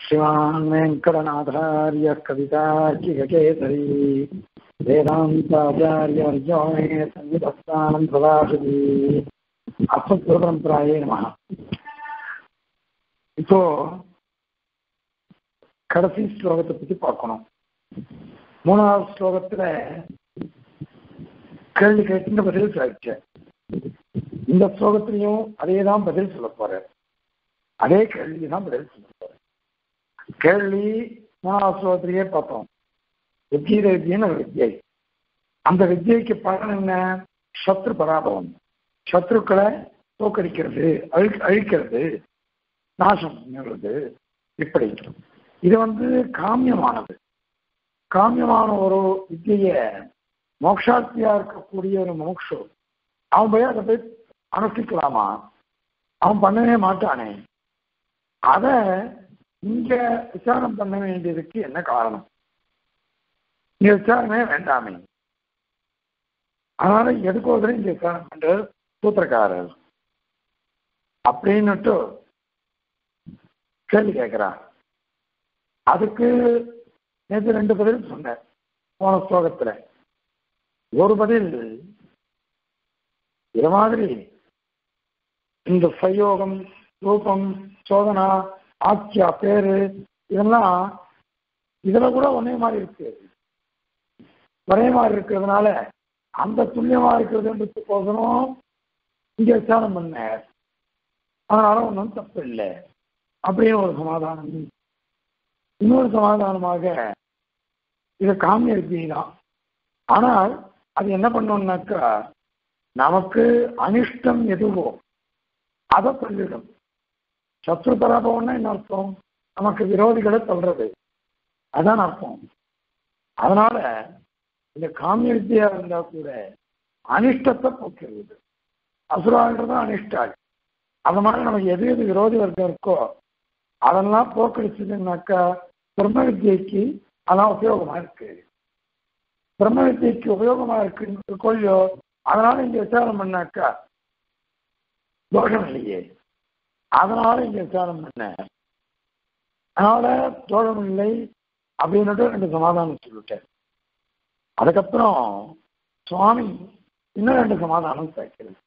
श्रीमान् वेङ्कटनाथार्य कवितार्किककेसरी वेदान्ताचार्यवर्यो मे सङ्गीतस्थानं प्रदाशति அஸ்மத்குருபரம்பராயே நம இப்போ கடைசி ஸ்லோகத்தை பத்தி பார்க்கணும் மூணாவது ஸ்லோகத்துல கேள்வி கேட்டு பதில் சாதிச்சேன் இந்த ஸ்லோகத்திலையும் அதே தான் பதில் சொல்ல போறேன் அதே கேள்வி தான் பதில் சொல்ல போறேன் கேள்வி மூணாவது ஸ்லோகத்திலேயே பார்த்தோம் வித்யீர வித்யன்னு ஒரு வித்யை அந்த வித்யைக்கு பலன் என்ன சத்ரு பராபவம் சத்ருக்களை தோக்கடிக்கிறது அழி அழிக்கிறது நாசம் பண்ணுறது இப்படி இது வந்து காமியமானது காமியமான ஒரு வித்திய மோக்ஷார்த்தியா இருக்கக்கூடிய ஒரு மோக்ஷு அவன் போய் அதை போய் அனுஷ்டிக்கலாமா அவன் பண்ணவே மாட்டானே அத இங்க விசாரம் பண்ண வேண்டியதுக்கு என்ன காரணம் இங்க விசாரமே வேண்டாமே அதனால எதுக்கோசரம் இங்க விசாரம் பண்றது சூத்திரக்காரர் அப்படின்னுட்டு கேள்வி கேட்கிறான் அதுக்கு நேற்று ரெண்டு பதில் சொன்னேன் போன ஸ்லோகத்துல ஒரு பதில் இது மாதிரி இந்த சயோகம் ரூபம் சோதனா ஆட்சியா பேரு இதெல்லாம் இதுல கூட ஒரே மாதிரி இருக்கு ஒரே மாதிரி இருக்கிறதுனால அந்த துல்லியமா இருக்கிறதுன்றதுக்கோசரம் இங்க விசாரம் பண்ண அதனால ஒன்றும் தப்பு இல்லை அப்படின்னு ஒரு சமாதானம் இன்னொரு சமாதானமாக இது காமிய வித்தியை தான் ஆனால் அது என்ன பண்ணோம்னாக்கா நமக்கு அனிஷ்டம் எதுவோ அதை சொல்லிடும் சத்ரு பராபவம்னா என்ன அர்த்தம் நமக்கு விரோதிகளை சொல்றது அதான் அர்த்தம் அதனால இந்த காமிய வித்தியா இருந்தா கூட அனிஷ்டத்தை போக்கிறது அசுரான்றது அனிஷ்டாள் அது மாதிரி நமக்கு எது எது விரோதி வர்க்கம் இருக்கோ அதெல்லாம் போக்கடிச்சதுன்னாக்கா பிரம்ம வித்தியைக்கு அதான் உபயோகமா இருக்கு பிரம்ம வித்தியைக்கு உபயோகமா இருக்கு கொள்ளியோ அதனால இங்க விசாரம் பண்ணாக்கா தோஷம் இல்லையே அதனால இங்க விசாரம் பண்ண அதனால தோஷம் இல்லை அப்படின்னுட்டு ரெண்டு சமாதானம் சொல்லிட்டேன் அதுக்கப்புறம் சுவாமி இன்னும் ரெண்டு சமாதானம் சேர்க்கிறது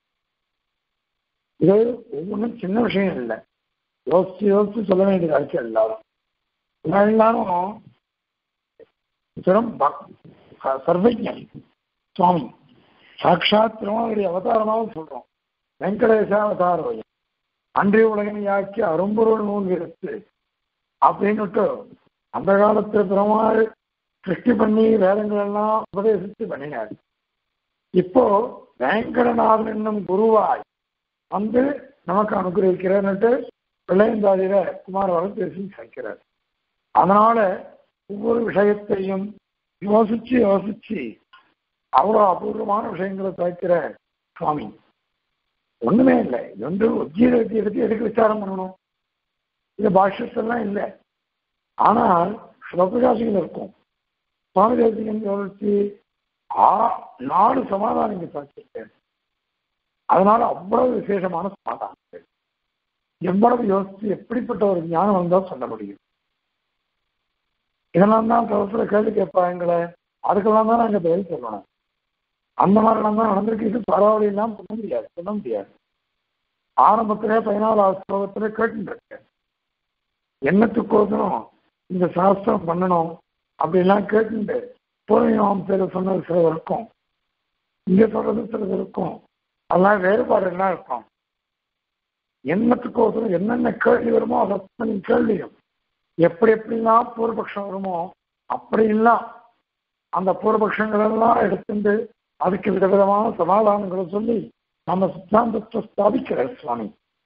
இது ஒவ்வொன்றும் சின்ன விஷயம் இல்லை யோசிச்சு யோசிச்சு சொல்ல வேண்டியது இருக்கு எல்லாரும் எல்லாரும் சிறம் சர்வஜன் சுவாமி சாட்சாத் திருமாவளி அவதாரமாகவும் சொல்றோம் வெங்கடேச அவதாரம் அன்றைய உலகனையாக்கி அரும்பொருள் நூல் எடுத்து அப்படின்னுட்டு அந்த காலத்துல பெருமாள் சிருஷ்டி பண்ணி வேதங்கள் எல்லாம் உபதேசித்து பண்ணினார் இப்போ வேங்கடநாதன் என்னும் குருவாய் வந்து நமக்கு அனுகிரகிக்கிறன்னுட்டு பிள்ளையந்தாதியில குமாரவாளர் பேசி சேர்க்கிறார் அதனால ஒவ்வொரு விஷயத்தையும் யோசிச்சு யோசிச்சு அவ்வளோ அபூர்வமான விஷயங்களை சேர்க்கிற சுவாமி ஒண்ணுமே இல்லை இது வந்து உஜ்ஜீர வித்தியத்தை எதுக்கு விசாரம் பண்ணணும் இது பாஷ்யத்தெல்லாம் இல்லை ஆனால் சிவபிரகாசிகள் இருக்கும் சுவாமி தேசிகன் யோசிச்சு ஆ நாலு சமாதானம் இங்க சாட்சியிருக்கேன் அதனால அவ்வளவு விசேஷமான சமாதானங்கள் எவ்வளவு யோசிச்சு எப்படிப்பட்ட ஒரு ஞானம் வந்தால் சொல்ல முடியும் இதெல்லாம் தான் சில கேள்வி கேட்பாங்களே அதுக்கெல்லாம் தான் நாங்கள் பதில் சொல்லணும் அந்த மாதிரிலாம் தான் நடந்திருக்கு இது பரவாயில்லாம் பண்ண முடியாது சொல்ல முடியாது ஆரம்பத்திலே பதினாலாவது ஸ்லோகத்துல கேட்டுருக்கேன் என்னத்துக்கோசரம் இந்த சாஸ்திரம் பண்ணணும் அப்படிலாம் கேட்டுட்டு பூர்வீகம் பேர் சொன்னது சிலது இருக்கும் இங்க சொல்றது சிலது இருக்கும் அதெல்லாம் வேறுபாடு எல்லாம் இருக்கும் என்னத்துக்கோசரம் என்னென்ன கேள்வி வருமோ அதை கேள்வியும் எப்படி எப்படிலாம் பூர்வபக்ஷம் வருமோ அப்படிலாம் அந்த பூர்வபக்ஷங்கள் எல்லாம் எடுத்துட்டு அதுக்கு விதவிதமான சமாதானங்களை சொல்லி நம்ம சித்தாந்தத்தை ஸ்தாபிக்கிற சுவாமி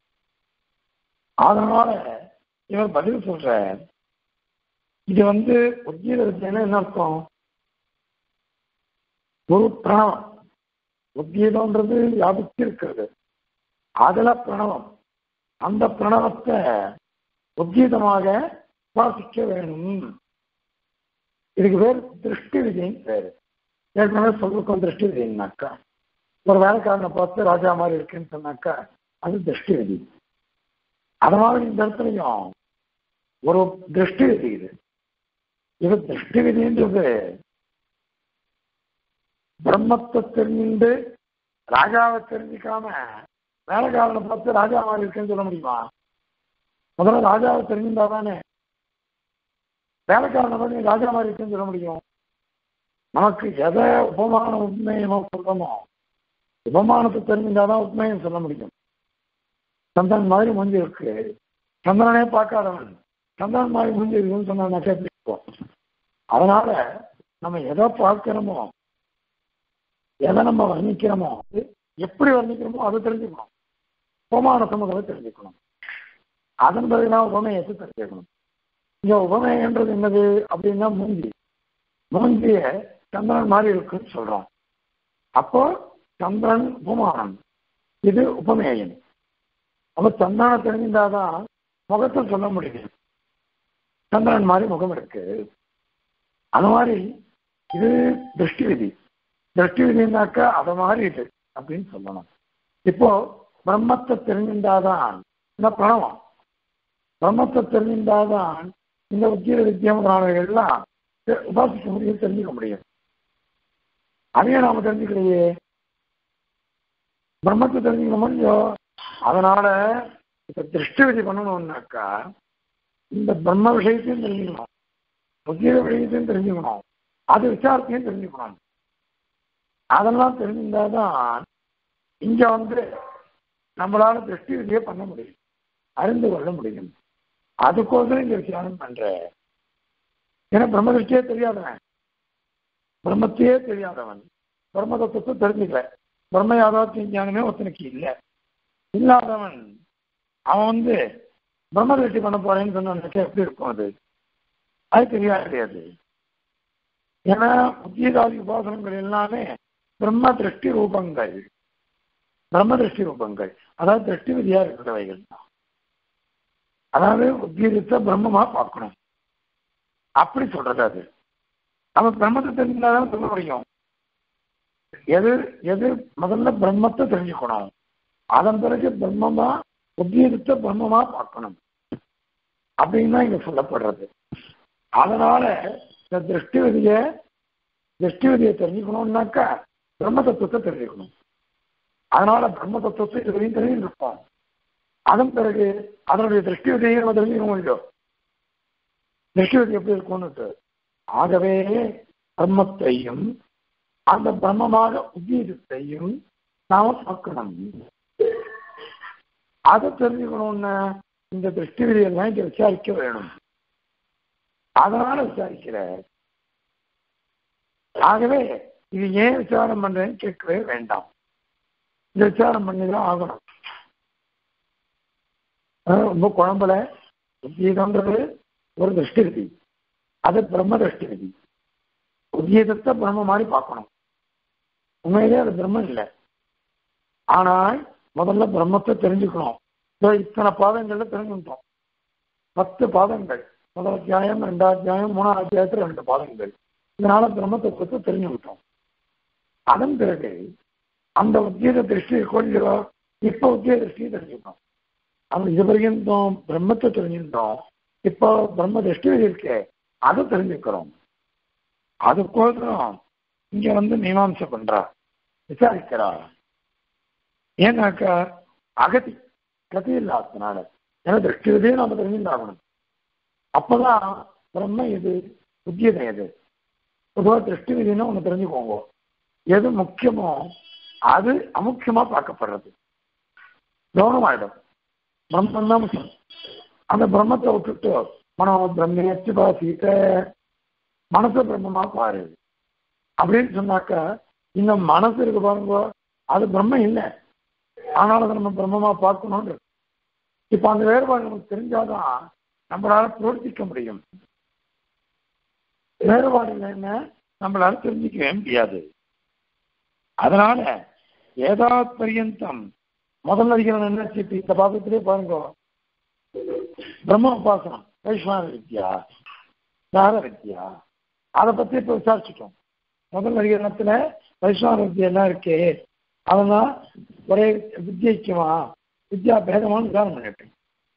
அதனால இவர் பதில் சொல்ற இது வந்து உத்கீத வித்தியில என்ன அர்த்தம் ஒரு பிரணவம் உத்கீதம்ன்றது வியாபித்து இருக்கிறது அதுல பிரணவம் அந்த பிரணவத்தை உத்கீதமாக வாசிக்க வேணும் இதுக்கு பேர் திருஷ்டி விதின்னு பேரு ஏற்கனவே சொல்லிருக்கோம் திருஷ்டி விதினாக்கா ஒரு வேலைக்காரனை பார்த்து ராஜா மாதிரி இருக்குன்னு சொன்னாக்கா அது திருஷ்டி விதி அது மாதிரி இந்த இடத்துலையும் ஒரு திருஷ்டி விதி இது இது திருஷ்டி விதின்றது பிரம்மத்தை தெரிஞ்சுண்டு ராஜாவை தெரிஞ்சுக்காம வேலைக்காரனை பார்த்து ராஜா மாதிரி இருக்குன்னு சொல்ல முடியுமா முதல்ல ராஜாவை தெரிஞ்சிருந்தா தானே வேலைக்காரனை பார்த்து ராஜா மாதிரி இருக்குன்னு சொல்ல முடியும் நமக்கு எதை உபமான உண்மையை நம்ம சொல்றோமோ உபமானத்தை தெரிஞ்சிருந்தாதான் உண்மையை சொல்ல முடியும் சந்திரன் மாதிரி மூஞ்சி இருக்கு சந்திரனே பார்க்காதவன் சந்திரன் மாதிரி மூஞ்சி இருக்குன்னு சொன்னா எப்படி இருக்கும் அதனால நம்ம எதை பார்க்கிறோமோ எதை நம்ம வர்ணிக்கிறோமோ எப்படி வர்ணிக்கிறோமோ அதை தெரிஞ்சுக்கணும் உபமான சமூகத்தை தெரிஞ்சுக்கணும் அதன் பிறகுதான் உபமேயத்தை தெரிஞ்சுக்கணும் இங்க உபமேயன்றது என்னது அப்படின்னா மூஞ்சி மூஞ்சிய சந்திரன் மாதிரி இருக்குன்னு சொல்றோம் அப்போ சந்திரன் உபமானம் இது உபமேயம் அப்ப சந்திரனை தெரிஞ்சிருந்தாதான் முகத்தை சொல்ல முடியும் சந்திரன் மாதிரி முகம் இருக்கு அது மாதிரி இது திருஷ்டி விதி திருஷ்டி விதினாக்கா அதை மாதிரி இது அப்படின்னு சொல்லணும் இப்போ பிரம்மத்தை தெரிஞ்சிருந்தாதான் இந்த பிரணவம் பிரம்மத்தை தெரிஞ்சிருந்தாதான் இந்த உத்திர வித்தியம் எல்லாம் உபாசிக்க முடியும் தெரிஞ்சுக்க முடியும் அதையும் நாம தெரிஞ்சுக்கலையே பிரம்மத்தை தெரிஞ்சுக்க முடியும் அதனால இப்ப திருஷ்டி விதி பண்ணணும்னாக்கா இந்த பிரம்ம விஷயத்தையும் தெரிஞ்சுக்கணும் உத்திர விஷயத்தையும் தெரிஞ்சுக்கணும் அது விசாரத்தையும் தெரிஞ்சுக்கணும் அதெல்லாம் தெரிஞ்சிருந்தாதான் இங்க வந்து நம்மளால திருஷ்டி விதியை பண்ண முடியும் அறிந்து கொள்ள முடியும் அதுக்கோசரம் இங்க விசாரம் பண்ற ஏன்னா பிரம்ம திருஷ்டியே தெரியாதவன் பிரம்மத்தையே தெரியாதவன் பிரம்ம தத்துவத்தை தெரிஞ்சுக்கல பிரம்ம யாதார்த்திய ஞானமே ஒருத்தனுக்கு இல்லை இல்லாதவன் அவன் வந்து பிரம்ம திருஷ்டி பண்ண போறேன்னு சொன்னாக்க எப்படி இருக்கும் அது அது தெரியாது கிடையாது ஏன்னா உத்தியதாதி உபாசனங்கள் எல்லாமே பிரம்ம திருஷ்டி ரூபங்கள் பிரம்ம திருஷ்டி ரூபங்கள் அதாவது திருஷ்டி விதியா இருக்கிறவைகள் தான் அதாவது உத்தியத்தை பிரம்மமா பார்க்கணும் அப்படி சொல்றது அது அவன் பிரம்மத்தை தெரிஞ்சாதான் சொல்ல முடியும் எது எது முதல்ல பிரம்மத்தை தெரிஞ்சுக்கணும் அதன் பிறகு பிரம்மமா உத்தியத்தை பிரம்மமா பார்க்கணும் அப்படின்னு தான் இங்க சொல்லப்படுறது அதனால இந்த திருஷ்டி விதியை திருஷ்டி விதியை தெரிஞ்சுக்கணும்னாக்கா பிரம்ம தத்துவத்தை தெரிஞ்சுக்கணும் அதனால பிரம்ம தத்துவத்தை இதுவரையும் தெரிஞ்சிருப்போம் அதன் பிறகு அதனுடைய திருஷ்டி விதியை நம்ம தெரிஞ்சுக்க முடியும் திருஷ்டி விதி எப்படி இருக்கும்னு ஆகவே பிரம்மத்தையும் அந்த பிரம்மமாக உத்தீதத்தையும் நாம பார்க்கணும் அதை தெரிஞ்சுக்கணும்னு இந்த திருஷ்டி விதியெல்லாம் இங்க விசாரிக்க வேணும் அதனால விசாரிக்கிற ஆகவே இது ஏன் விசாரம் பண்றேன்னு கேட்கவே வேண்டாம் இந்த விசாரம் பண்ணிதான் ஆகணும் ரொம்ப குழம்புல உத்கீதம்ன்றது ஒரு திருஷ்டி விதி அது பிரம்ம திருஷ்டி விதி உத்கீதத்தை பிரம்ம மாதிரி பார்க்கணும் உண்மையிலே அது பிரம்மம் இல்லை ஆனால் முதல்ல பிரம்மத்தை தெரிஞ்சுக்கணும் இத்தனை பாதங்கள்ல தெரிஞ்சுக்கிட்டோம் பத்து பாதங்கள் முதல் அத்தியாயம் ரெண்டாம் அத்தியாயம் மூணாம் அத்தியாயத்தில் ரெண்டு பாதங்கள் இதனால பிரம்ம தத்துவத்தை தெரிஞ்சுக்கிட்டோம் அதன் பிறகு அந்த உத்தியோக திருஷ்டி கொஞ்சம் இப்ப உத்தியோக திருஷ்டியை தெரிஞ்சுக்கணும் அந்த இது வரைக்கும் பிரம்மத்தை தெரிஞ்சுக்கிட்டோம் இப்போ பிரம்ம திருஷ்டி இருக்கே அதை தெரிஞ்சுக்கிறோம் அதுக்கோசரம் இங்க வந்து மீமாம்சை பண்றா விசாரிக்கிறா ஏன்னாக்கா அகதி கதி இல்லாததுனால ஏன்னா திருஷ்டி விதையும் நம்ம தெரிஞ்சுட்டாகணும் அப்பதான் பிரம்ம எது உத்தியதம் எது பொதுவாக திருஷ்டி விதினா ஒன்று தெரிஞ்சுக்கோங்க எது முக்கியமோ அது அமுக்கியமா பார்க்கப்படுறது கவனமாயிடும் பிரம்மம் தான் முக்கியம் அந்த பிரம்மத்தை விட்டுட்டு மனோ பிரம்மேச்சு பாசிட்ட மனசை பிரம்மமா பாரு அப்படின்னு சொன்னாக்கா இந்த மனசு இருக்கு பாருங்க அது பிரம்மம் இல்லை ஆனாலும் அதை நம்ம பிரம்மமா பார்க்கணும்னு இப்ப அந்த வேறுபாடு நமக்கு தெரிஞ்சாதான் நம்மளால பிரவர்த்திக்க முடியும் வேறுபாடு இல்லைன்னு நம்மளால தெரிஞ்சுக்கவே முடியாது அதனால ஏதாவது பரியந்தம் முதல் அதிகாரம் என்ன சிட்டு இந்த பாகத்திலே பாருங்க பிரம்ம உபாசனம் வைஷ்ணவ வித்யா தார வித்யா அதை பத்தி இப்ப விசாரிச்சுட்டோம் முதல் அதிகாரத்துல வைஷ்ணவ வித்யா எல்லாம் இருக்கே அதெல்லாம் ஒரே வித்யக்குமா வித்யா பேதமான விசாரம் பண்ணிட்டு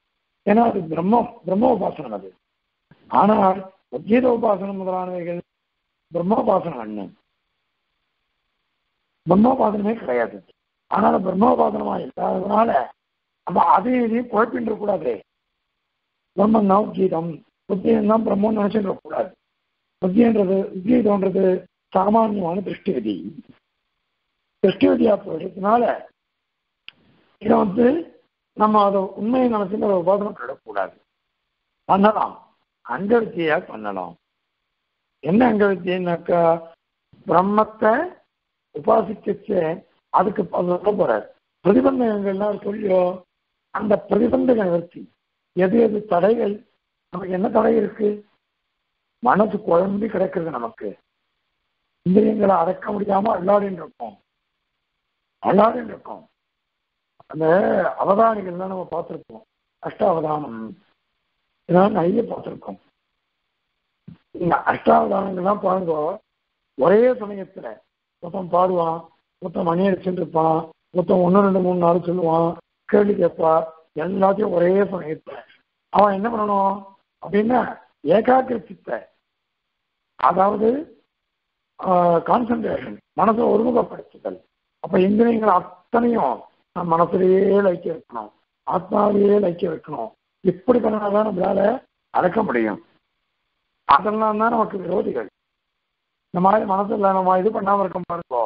ஏன்னா அது பிரம்மம் பிரம்ம உபாசனம் அது ஆனால் உத்கீத உபாசனம் முதலானவைகள் பிரம்மோபாசனம் அண்ணன் பிரம்மோபாசனமே கிடையாது ஆனால் பிரம்மோபாசனமா இல்லாததுனால நம்ம அதையும் இதையும் குழப்பின்ற கூடாது பிரம்மன் தான் உத்கீதம் உத்கீதம் தான் பிரம்மன் நினைச்சுட்டு கூடாது உத்கீதன்றது உத்கீதம்ன்றது சாமானியமான திருஷ்டி விதி திருஷ்டி விதியா போயிடுறதுனால இதை வந்து நம்ம அதை உண்மையை நினைச்சுட்டு அதை உபாசனம் பண்ணிடக்கூடாது பண்ணலாம் அங்க வித்தியா பண்ணலாம் என்ன அங்க வித்தியன்னாக்கா பிரம்மத்தை உபாசிக்கச்சு அதுக்கு சொல்ல போறார் பிரதிபந்தகங்கள்லாம் சொல்லியோ அந்த பிரதிபந்தக நிவர்த்தி எது எது தடைகள் நமக்கு என்ன தடை இருக்கு மனசு குழம்பி கிடக்குறது நமக்கு இந்திரியங்களை அடக்க முடியாம அல்லாடின்னு இருக்கோம் அல்லாடின்னு இருக்கோம் அந்த அவதானிகள்லாம் நம்ம பார்த்துருப்போம் அஷ்டாவதானம் இதெல்லாம் நிறைய பார்த்துருக்கோம் இந்த அஷ்டாவதானங்கள்லாம் பாருங்க ஒரே சமயத்துல மொத்தம் பாடுவான் மொத்தம் மணி அடிச்சுட்டு இருப்பான் மொத்தம் ஒன்று ரெண்டு மூணு நாள் சொல்லுவான் கேள்வி கேட்பா எல்லாத்தையும் ஒரே சமயத்துல அவன் என்ன பண்ணணும் அப்படின்னா ஏகாக்கிர சித்த அதாவது கான்சன்ட்ரேஷன் மனசை ஒருமுகப்படுத்துதல் அப்ப இந்திரியங்கள் அத்தனையும் நம்ம மனசுலயே லைக்க வைக்கணும் ஆத்மாவிலேயே லைக்க வைக்கணும் இப்படி பண்ணாதான் நம்மளால அடக்க முடியும் அதெல்லாம் தான் நமக்கு விரோதிகள் இந்த மாதிரி மனசுல நம்ம இது பண்ணாம இருக்க பாருங்கோ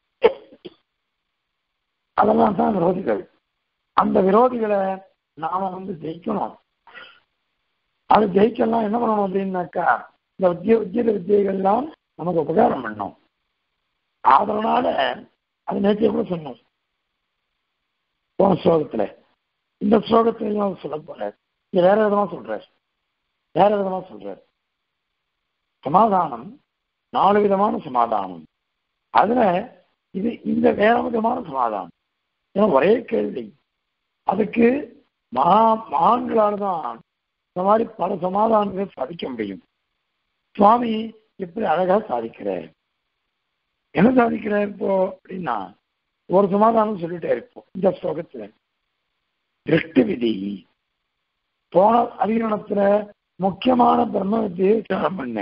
அதெல்லாம் தான் விரோதிகள் அந்த விரோதிகளை நாம வந்து ஜெயிக்கணும் அது ஜெயிக்கலாம் என்ன பண்ணணும் அப்படின்னாக்கா இந்த வித்திய உத்தியோக வித்தியைகள்லாம் நமக்கு உபகாரம் பண்ணும் அதனால அது நேற்றைய கூட சொன்னோம் போன ஸ்லோகத்துல இந்த ஸ்லோகத்திலையும் அவர் சொல்ல போறார் இது வேற விதமா சொல்றார் வேற விதமா சொல்றார் சமாதானம் நாலு விதமான சமாதானம் அதுல இது இந்த வேற விதமான சமாதானம் ஏன்னா ஒரே கேள்வி அதுக்கு மகா மகான்களால் தான் இந்த மாதிரி பல சமாதானங்கள் சாதிக்க முடியும் சுவாமி எப்படி அழகா சாதிக்கிறார் என்ன சாதிக்கிறார் இப்போ அப்படின்னா ஒரு சமாதானம் சொல்லிட்டே இருப்போம் இந்த ஸ்லோகத்துல திருஷ்டி விதி போன அதிகரணத்துல முக்கியமான பிரம்ம வித்தியை விசாரம் பண்ண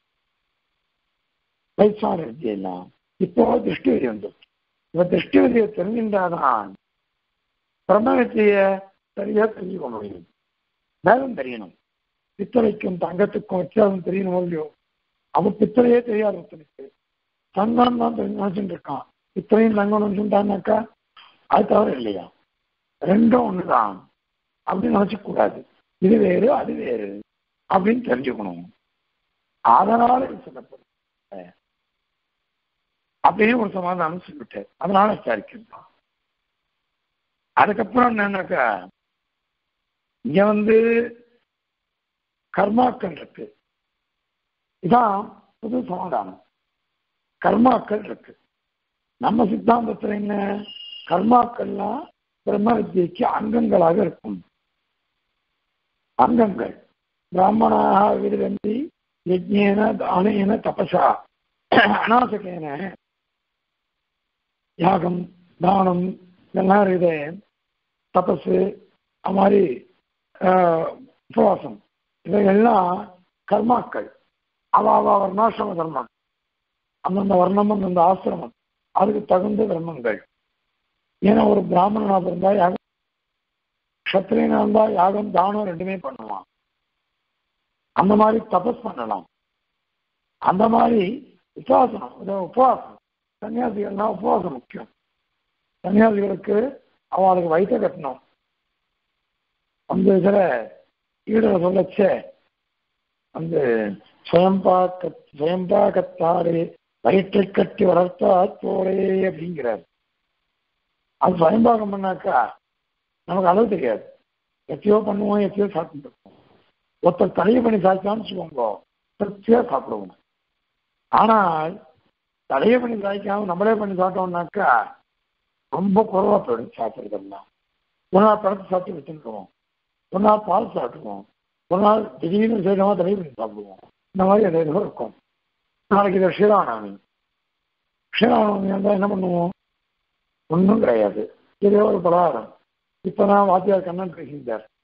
வைசார வித்தியெல்லாம் இப்போ திருஷ்டி விதி வந்து இப்ப திருஷ்டி விதியை தெரிஞ்சின்றாதான் பிரம்ம வித்திய சரியா தெரிஞ்சுக்க முடியும் வேதம் தெரியணும் பித்தளைக்கும் தங்கத்துக்கும் வித்தியாசம் தெரியணும் இல்லையோ அவன் பித்தளையே தெரியாது ஒருத்தனுக்கு தங்கம் தான் நினைச்சுட்டு இருக்கான் பித்தளையும் தங்கம் நினைச்சுட்டான்னாக்கா அது தவிர இல்லையா ரெண்டும் ஒண்ணுதான் அப்படின்னு நினைச்ச கூடாது இது வேறு அது வேறு அப்படின்னு தெரிஞ்சுக்கணும் அதனால இது சொல்லப்படும் அப்படின்னு ஒரு சமாதானம் சொல்லிட்டேன் அதனால விசாரிக்கிறோம் அதுக்கப்புறம் என்னன்னாக்கா இங்க வந்து கர்மாக்கள் இருக்கு இதான் புது சமாதானம் கர்மாக்கள் இருக்கு நம்ம சித்தாந்தத்துல என்ன கர்மாக்கள்லாம் பிரம்ம வித்தியைக்கு அங்கங்களாக இருக்கும் அங்கங்கள் பிராமணாக விருதந்தி யஜ்யேன தானேன தபசா அநாசகேன யாகம் தானம் இதெல்லாம் இருக்குது தபசு அது மாதிரி உபவாசம் இவைகள்லாம் கர்மாக்கள் அவ அவ வர்ணாசிரம தர்மம் அந்தந்த வர்ணம் அந்தந்த ஆசிரமம் அதுக்கு தகுந்த தர்மங்கள் ஏன்னா ஒரு பிராமணனா இருந்தா யாகம் கத்திரியனா இருந்தா யாகம் தானம் ரெண்டுமே பண்ணுவான் அந்த மாதிரி தபஸ் பண்ணலாம் அந்த மாதிரி உபாசனம் உபவாசம் சன்னியாசிகள்னா உபவாசம் முக்கியம் சன்னியாசிகளுக்கு அவளுக்கு வயிற்ற கட்டணும் அந்த இதில் ஈடரை சொல்லச்சே அந்த சுயம்பாக்க சுயம்பாக்கத்தாறு வயிற்றை கட்டி வளர்த்தா தோரே அப்படிங்கிறார் அது சுயம்பாகம் பண்ணாக்கா நமக்கு அளவு தெரியாது எத்தையோ பண்ணுவோம் எத்தையோ சாப்பிட்டு இருப்போம் ஒருத்தர் தலையை பண்ணி சாய்ச்சான்னு வச்சுக்கோங்க திருப்தியா சாப்பிடுவோம் ஆனால் தலையை பண்ணி சாய்க்காம நம்மளே பண்ணி சாப்பிட்டோம்னாக்கா ரொம்ப குறைவா போயிடும் சாப்பிட்றதெல்லாம் ஒரு நாள் பழத்தை சாப்பிட்டு வச்சுருக்கோம் ஒரு நாள் பால் சாப்பிடுவோம் ஒரு நாள் திடீர்னு செய்யறோமா தடவை பண்ணி சாப்பிடுவோம் இந்த மாதிரி நிறைய தடவை இருக்கும் நாளைக்கு இது ஸ்ரீராமநவமி ஸ்ரீராமநவமி வந்தால் என்ன பண்ணுவோம் ஒன்றும் கிடையாது இதே ஒரு பலகாரம் இப்போ தான் வாத்தியார் கண்ணன் பேசியிருந்தார்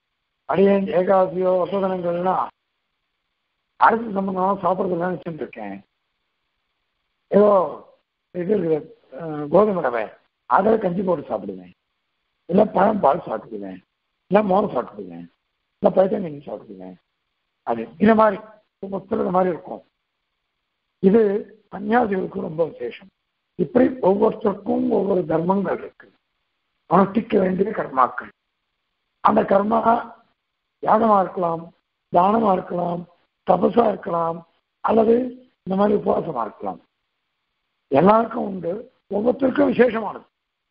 அடியேன் ஏகாசியோ வசோதனங்கள்லாம் அரசு சம்பந்தமாக சாப்பிட்றதுலாம் நினச்சிட்டு இருக்கேன் ஏதோ இது இருக்குது, அஹ், கோதுமை ரவை அதில் கஞ்சி போட்டு சாப்பிடுவேன் இல்லை பழம் பால் சாப்பிட்டுக்குவேன் இல்லை மோர் சாப்பிட்டுக்குவேன் இல்லை பைத்தங்கஞ்சி சாப்பிட்டுக்குவேன் அது இந்த மாதிரி புத்தகம் மாதிரி இருக்கும் இது சன்னியாசிகளுக்கு ரொம்ப விசேஷம் இப்படி ஒவ்வொருத்தருக்கும் ஒவ்வொரு தர்மங்கள் இருக்கு அனுஷ்டிக்க வேண்டிய கர்மாக்கள் அந்த கர்மா யாகமா இருக்கலாம் தானமா இருக்கலாம் தபசா இருக்கலாம் அல்லது இந்த மாதிரி உபவாசமா இருக்கலாம் எல்லாருக்கும் உண்டு ஒவ்வொருத்தருக்கும் விசேஷமானது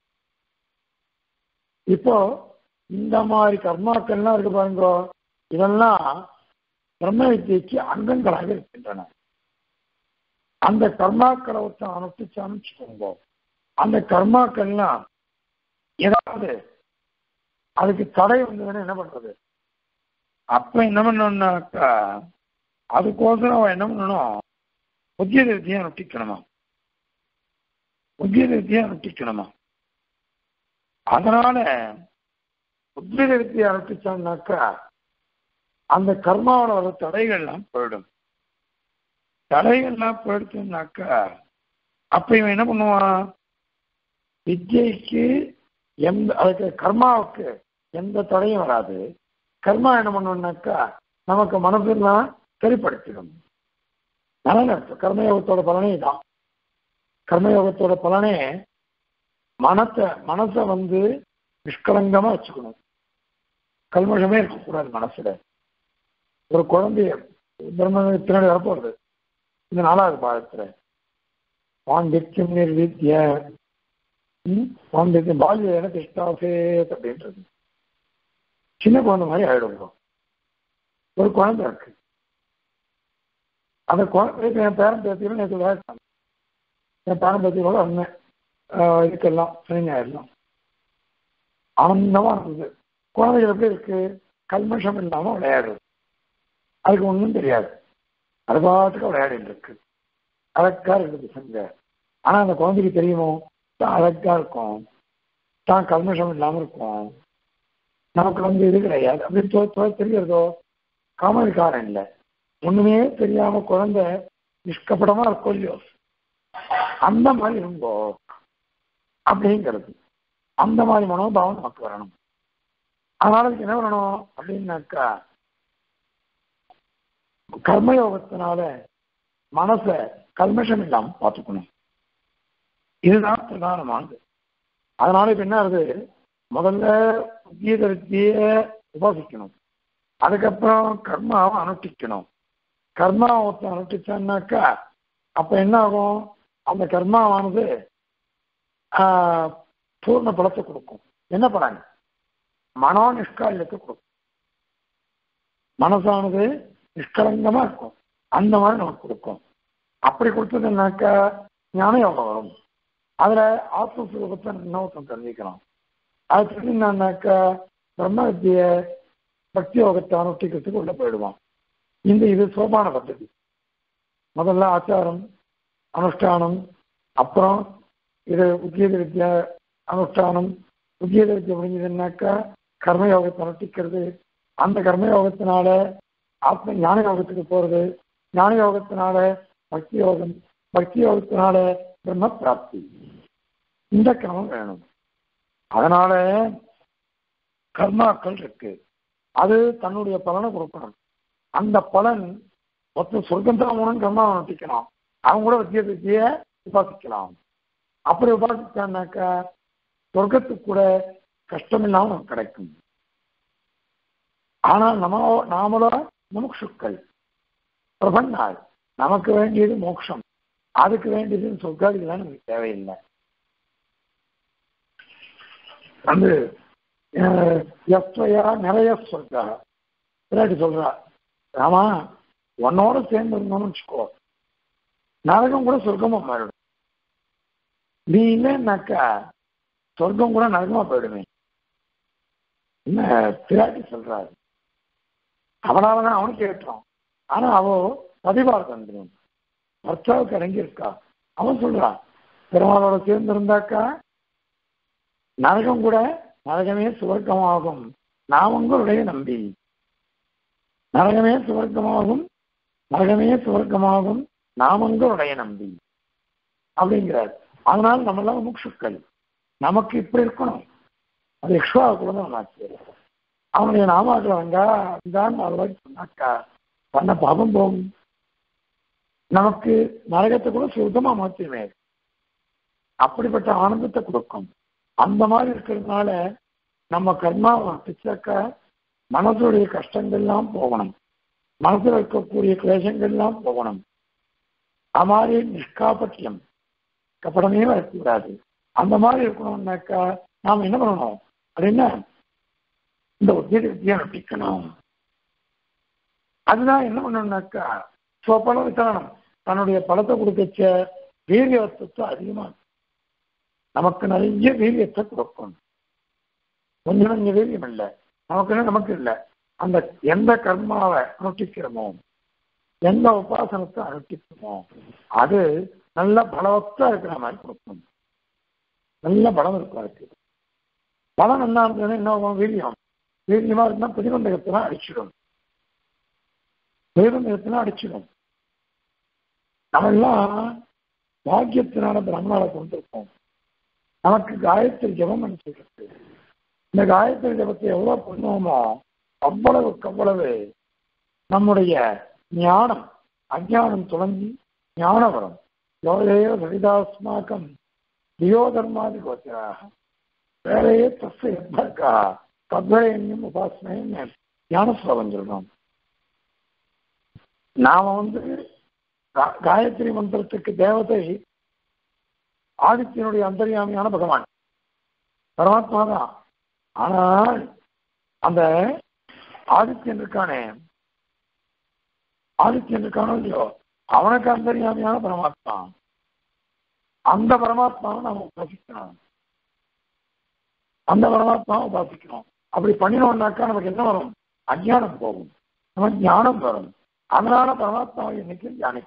இப்போ இந்த மாதிரி கர்மாக்கள்லாம் இருக்கு பாருங்க இதெல்லாம் பிரம்ம வித்தியைக்கு அங்கங்களாக இருக்கின்றன அந்த கர்மாக்களை ஒருத்தன் அனுஷ்டிச்சான்னு வச்சுக்கோங்க அந்த கர்மாக்கள்லாம் ஏதாவது அதுக்கு தடை வந்ததுன்னா என்ன பண்றது அப்ப என்ன பண்ணணும்னாக்கா அதுக்கோசரம் அவன் என்ன பண்ணணும் உத்திய வித்தியை அனுஷ்டிக்கணுமா உத்திய வித்தியை அனுஷ்டிக்கணுமா அதனால உத்வேக வித்தியை அனுஷ்டிச்சான்னாக்கா அந்த கர்மாவோட வர தடைகள்லாம் போயிடும் தடைகள்லாம் போயிடுச்சுனாக்கா அப்ப இவன் என்ன பண்ணுவான் வித்யைக்கு எந்த அதுக்கு கர்மாவுக்கு எந்த தடையும் வராது கர்மா என்ன பண்ணுவோம்னாக்கா நமக்கு மனசெல்லாம் சரிப்படுத்திடும் நல்ல கர்மயோகத்தோட பலனே தான் கர்மயோகத்தோட பலனே மனத்தை மனசை வந்து நிஷ்கலங்கமா வச்சுக்கணும் கல்மஷமே இருக்கக்கூடாது மனசுல ஒரு குழந்தைய பிரம்ம பின்னாடி வரப்போறது இந்த நாலாவது பாகத்துல பாண்டித்யம் நிர்வித்ய ம், பாண்டித்யம் பால்ய எனக்கு இஷ்டாசேத் அப்படின்றது சின்ன குழந்தை மாதிரி ஆயிடும் bro. ஒரு குழந்தை இருக்கு அந்த குழந்தை இப்ப என் பேரன் பேத்தியில நேற்று வேலை என் பேரன் பேத்தியோட வந்தேன் ஆஹ் இதுக்கெல்லாம் சனி ஞாயிறுலாம் ஆனந்தமா இருந்தது குழந்தைகள் எப்படி இருக்கு கல்மஷம் இல்லாம விளையாடுறது அதுக்கு ஒன்றும் தெரியாது அது பாட்டுக்கு விளையாடிட்டு இருக்கு அழகா இருக்குது பசங்க ஆனா அந்த குழந்தைக்கு தெரியுமோ தான் அழகா இருக்கும் தான் கல்மஷம் இல்லாம இருக்கும் நமக்கு வந்து இது கிடையாது அப்படி தோ தோ தெரியறதோ காமதிக்காரன் இல்லை ஒண்ணுமே தெரியாம குழந்தை நிஷ்கப்படமா இருக்கும் இல்லையோ அந்த மாதிரி இருங்கோ அப்படிங்கிறது அந்த மாதிரி மனோபாவம் நமக்கு வரணும் அதனால அதுக்கு என்ன பண்ணணும் அப்படின்னாக்கா கர்மயோகத்தினால மனசை கல்மஷம் இல்லாம பார்த்துக்கணும் இதுதான் பிரதானமானது அதனால இப்ப என்ன ஆகுது முதல்ல கீத வித்திய உபாசிக்கணும் அதுக்கப்புறம் கர்மாவை அனுஷ்டிக்கணும் கர்மாவை ஒருத்தன் அனுஷ்டிச்சான்னாக்கா அப்ப என்ன ஆகும் அந்த கர்மாவானது ஆஹ், பூர்ண பலத்தை கொடுக்கும் என்ன பலன் மனோ நிஷ்காலியத்தை கொடுக்கும் மனசானது நிஷ்கலங்கமா இருக்கும் அந்த மாதிரி நமக்கு கொடுக்கும் அப்படி கொடுத்ததுன்னாக்கா ஞான யோகம் வரும் அதுல ஆத்மஸ்வரூபத்தை இன்னொருத்தன் தெரிஞ்சுக்கலாம் அது தெரிஞ்சுனாக்கா பிரம்ம வித்திய பக்தி யோகத்தை அனுஷ்டிக்கிறதுக்கு உள்ள போயிடுவான் இந்த இது சோபான பద్ధதி முதல்ல ஆச்சாரம் அனுஷ்டானம் அப்புறம் இது உத்தியோக வித்யா அனுஷ்டானம் உத்தியோக வித்யா முடிஞ்சதுன்னாக்கா கர்மயோகத்தை அனுஷ்டிக்கிறது அந்த கர்மயோகத்தினால ஆத்ம ஞான யோகத்துக்கு போறது ஞான யோகத்தினால பக்தி யோகம் பக்தி யோகத்தினால பிரம்ம பிராப்தி இந்த கிரமம் வேணும் அதனால கர்மாக்கள் இருக்கு அது தன்னுடைய பலனை கொடுக்கணும் அந்த பலன் மொத்தம் சொர்க்கம் தான் உனக்கு கர்மா அனுஷ்டிக்கலாம் அவங்க கூட வித்திய வித்திய உபாசிக்கலாம் அப்படி உபாசிச்சான்னாக்கா சொர்க்கத்துக்கு கூட கஷ்டம் இல்லாம நமக்கு கிடைக்கும் ஆனால் நம்ம நாமளோ முமுட்சுக்கள் பிரபன்னாள் நமக்கு வேண்டியது மோட்சம் அதுக்கு வேண்டியது சொர்க்காதிகளாம் நமக்கு தேவையில்லை வந்து எஸ்வையா நிறைய சொர்க்கா பின்னாடி சொல்றா ராமா உன்னோட சேர்ந்து இருந்தோம்னு வச்சுக்கோ நரகம் கூட சொர்க்கமா மாறிடும் நீ இல்லைன்னாக்கா சொர்க்கம் கூட நரகமா போயிடுமே என்ன பிராட்டி சொல்றாரு அவனாலதான் அவனுக்கு கேட்டான் ஆனா அவ பதிவாக தந்துடும் பர்த்தாவுக்கு இறங்கி இருக்கா அவன் சொல்றான் பெருமாளோட சேர்ந்து இருந்தாக்கா நரகம் கூட நரகமே சுவர்க்கமாகும் நான் உங்களுடைய நம்பி நரகமே சுவர்க்கமாகும் நரகமே சுவர்க்கமாகும் நாமங்களுடைய நம்பி அப்படிங்கிறார் அதனால நம்மளாம் முக்ஷுக்கள் நமக்கு இப்படி இருக்கணும் அது எக்ஸ்ட்ரா கூட தான் ஆச்சு அவனுடைய நாமாக்கள் வந்தா தான் நாலு வாட்டி சொன்னாக்கா பண்ண பாபம் போகும் நமக்கு நரகத்தை கூட சுத்தமா மாற்றுமே அப்படிப்பட்ட ஆனந்தத்தை கொடுக்கும் அந்த மாதிரி இருக்கிறதுனால நம்ம கர்மாவை பிச்சாக்கா மனசுடைய கஷ்டங்கள்லாம் போகணும் மனசுல இருக்கக்கூடிய கிளேசங்கள்லாம் போகணும் அது மாதிரி நிஷ்காபட்டியம் கப்படமே வரக்கூடாது அந்த மாதிரி இருக்கணும்னாக்கா நாம் என்ன பண்ணணும் அப்படின்னா இந்த உத்தியோக வித்தியா நட்டிக்கணும் அதுதான் என்ன பண்ணணும்னாக்கா சொப்பல வித்தரணம் தன்னுடைய பழத்தை கொடுக்கச்ச வீரியத்துவத்தை அதிகமா நமக்கு நிறைய வீரியத்தை கொடுக்கும் கொஞ்சம் கொஞ்சம் வீரியம் இல்லை நமக்கு நமக்கு இல்லை அந்த எந்த கர்மாவை அனுஷ்டிக்கிறோமோ எந்த உபாசனத்தை அனுஷ்டிக்கிறோமோ அது நல்ல பலவத்தா இருக்கிற மாதிரி கொடுக்கும் நல்ல பலம் இருக்கும் அதுக்கு பலம் நல்லா இருந்ததுன்னா என்ன ஆகும் வீரியம் வீரியமா இருந்தா பிரதிபந்தகத்தினா அடிச்சிடும் பிரதிபந்தகத்தினா அடிச்சிடும் நம்ம எல்லாம் பாக்கியத்தினால பிரம்மணால கொண்டிருக்கோம் நமக்கு காயத்ரி ஜபம் அனுப்பிச்சிருக்கு இந்த காயத்ரி ஜபத்தை எவ்வளவு பண்ணுவோமோ அவ்வளவுக்கு அவ்வளவு நம்முடைய ஞானம் அஜானம் தொடங்கி ஞானம் வரும் யோகேய சரிதாஸ்மாக்கம் தியோதர்மாதி கோச்சராக வேலையே தஸ்ஸ எத்தர்க்கா தத்வயன்யம் உபாசனையும் ஞான ஸ்லோகம் சொல்றோம் நாம வந்து கா- காயத்ரி மந்திரத்துக்கு தேவதை ஆதித்யனுடைய அந்தர்யாமியான பகவான் பரமாத்மா தான் ஆனால் அந்த ஆதித்யன் இருக்கானே ஆதித்யன் இருக்கானோ இல்லையோ அவனுக்கு அந்தர்யாமியான பரமாத்மா அந்த பரமாத்மாவை நாம உபாசிக்கணும் அந்த பரமாத்மாவை உபாசிக்கணும் அப்படி பண்ணினோம்னாக்கா நமக்கு என்ன வரும் அஜ்ஞானம் போகும் நமக்கு ஞானம் வரும் அதனால பரமாத்மாவை இன்னைக்கு தியானிக்கும்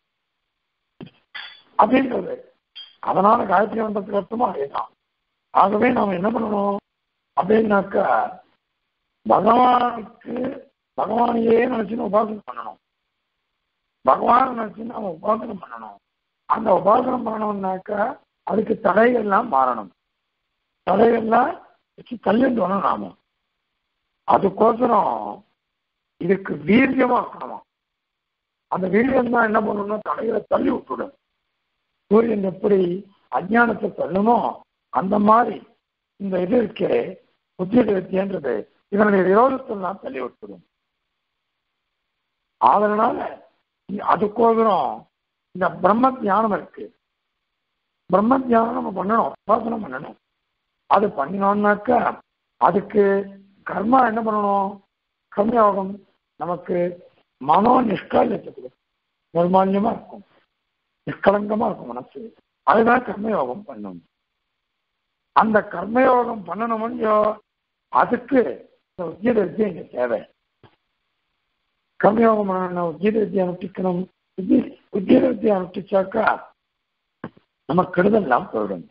அப்படின்றது அதனால காயத்ரி மந்திரத்துக்கு அர்த்தமும் அதேதான் ஆகவே நாம என்ன பண்ணணும் அப்படின்னாக்கா பகவானுக்கு பகவானையே நினைச்சு உபாசனம் பண்ணணும் பகவான் நினைச்சு நாம உபாசனம் பண்ணணும் அந்த உபாசனம் பண்ணணும்னாக்கா அதுக்கு தடைகள்லாம் மாறணும் தடைகள்லாம் வச்சு தள்ளிட்டு வரணும் நாம அதுக்கோசரம் இதுக்கு வீரியமா இருக்கணுமா அந்த வீரியம் தான் என்ன பண்ணணும்னா தடைகளை தள்ளி விட்டுடும் சூரியன் எப்படி அஜ்ஞானத்தை தள்ளுமோ அந்த மாதிரி இந்த இது இருக்கே உத்தியோக வித்தியன்றது இதனுடைய விரோதத்தெல்லாம் தள்ளி விட்டுடும் அதனால இ- அதுக்கோசரம் இந்த பிரம்ம தியானம் இருக்கு பிரம்ம தியானம் நம்ம பண்ணணும் உபாசனம் பண்ணணும் அது பண்ணினோம்னாக்கா அதுக்கு கர்மா என்ன பண்ணணும் கர்மயோகம் நமக்கு மனோ நிஷ்காலியத்தை கொடுக்கும் நிர்மால்யமா இருக்கும் நிஷ்கலங்கமா இருக்கும் மனசு அதுதான் கர்மயோகம் பண்ணும் அந்த கர்மயோகம் பண்ணணுமோ அதுக்கு இந்த உத்தியோக வித்தியை இங்க தேவை கர்மயோகம் பண்ணணும் உத்தியோக வித்தியை அனுஷ்டிக்கணும் உத்தி- உத்தியோக வித்தியை அனுஷ்டிச்சாக்கா நம்ம கெடுதல்லாம் போயிடும்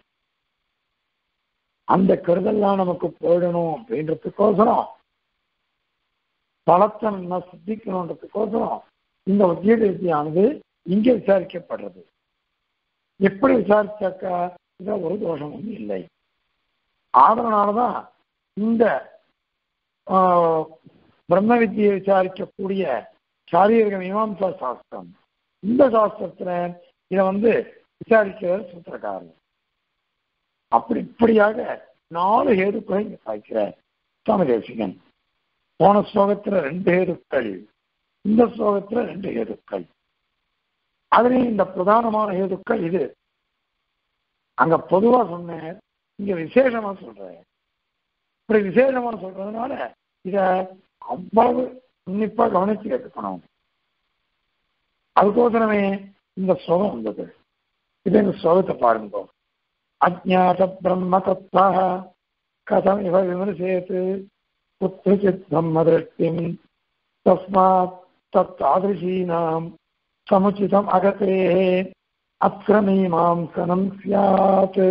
அந்த கெடுதல்லாம் நமக்கு போயிடணும் அப்படின்றதுக்கோசரம் பலத்தை நம்ம சித்திக்கணுன்றதுக்கோசரம் இந்த உத்தியோக வித்தியானது இங்கே விசாரிக்கப்படுறது எப்படி விசாரிச்சாக்கா இதுல ஒரு தோஷமும் இல்லை அதனாலதான் இந்த ஆஹ், பிரம்ம வித்தியை விசாரிக்கக்கூடிய சாரீரக மீமாம்சா சாஸ்திரம் இந்த சாஸ்திரத்துல இதை வந்து விசாரிக்கிறது சூத்திரக்காரர் அப்படி இப்படியாக நாலு ஹேதுக்களை இங்க சாய்க்கிறார் சுவாமி தேசிகன் போன ஸ்லோகத்துல ரெண்டு ஹேதுக்கள் இந்த ஸ்லோகத்துல ரெண்டு ஹேதுக்கள் அதுலயும் இந்த பிரதானமான ஹேதுக்கள் இது அங்க பொதுவா சொன்னேன் இங்க விசேஷமா சொல்றேன் இப்படி விசேஷமா சொல்றதுனால இத அவ்வளவு உன்னிப்பா கவனிச்சு கேட்கணும் அதுக்கோசரமே இந்த ஸ்லோகம் வந்தது இது இந்த ஸ்லோகத்தை பாருங்க அஜாத பிரம்ம தத்வா கதம் இவ விமர்சேத் குத்திரச்சித் பிரம்ம திருஷ்டிம் தஸ்மாத் தத்தாதிருஷீனாம் சமுச்சிதம் அகதே அக்ரமீமாம்சனம் ஸ்யாத்